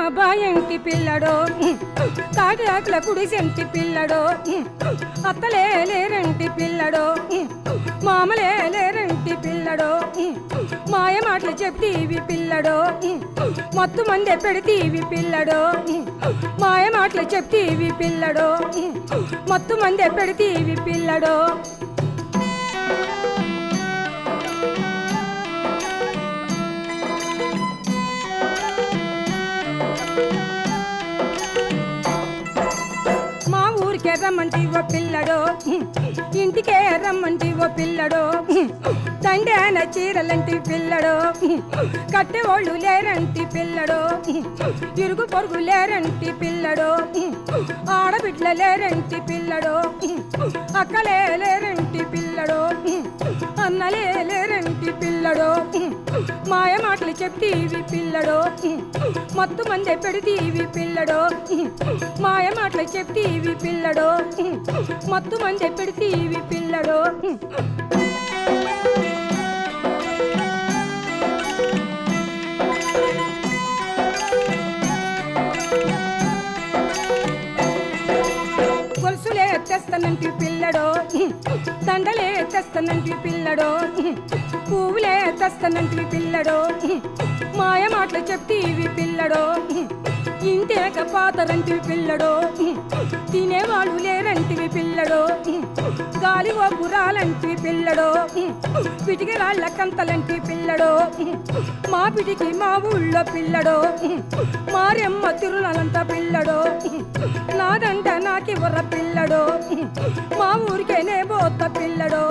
బాయంటి పిల్లడో తాటి ఆకుల కుడిసెంటి పిల్లడో అత్తలే లేరంటి పిల్లడో మామలే లేరంటి పిల్లడో మాయ మాటలు చెప్తీవి పిల్లడో మత్తు మందే పెడితీవి పిల్లడో మాయ మాటలు చెప్తీవి పిల్లడో మత్తు మందే పెడితీవి పిల్లడో మా ఊరికే రమ్మంటి ఓ పిల్లడో ఇంటికే రమ్మంటి ఓ పిల్లడో తండ్రి చీరలంటి పిల్లడో కట్టెవాళ్ళు లేరంటి పిల్లడో ఇరుగు పొరుగు లేరంటి పిల్లడో ఆడబిడ్ల లేరంటి పిల్లడో అక్కలే లేరంటి పిల్లడో అన్నలే లేరంటి పిల్లడో మాయ మాటలు చెప్తీవి పిల్లడో మత్తు మందే పెడితీవి పిల్లడో మాయ మాటలు చెప్తీవి పిల్లడో మత్తు మందే పెడితీవి పిల్లడో గొలుసులే తెస్తానంటి పిల్లడో దండలే తెస్తానంటి పిల్లడో పువ్వులే తెస్తానంటి పిల్లడో మాయ మాటలు చెప్తీవి పిల్లడో ఇంటేక పాతరంటివి పిల్లడో తినేవాళ్ళు లేరంటివి పిల్లడో గాలి ఓ గురాలంటివి పిల్లడో పిటికి రాళ్ళ కంతలంటి పిల్లడో మా పిటికి మా ఊళ్ళో పిల్లడో మారెమ్మ తిరునాలంట పిల్లడో నాదంట నాకివ్వర పిల్లడో మా ఊరికేనే పోత పిల్లడో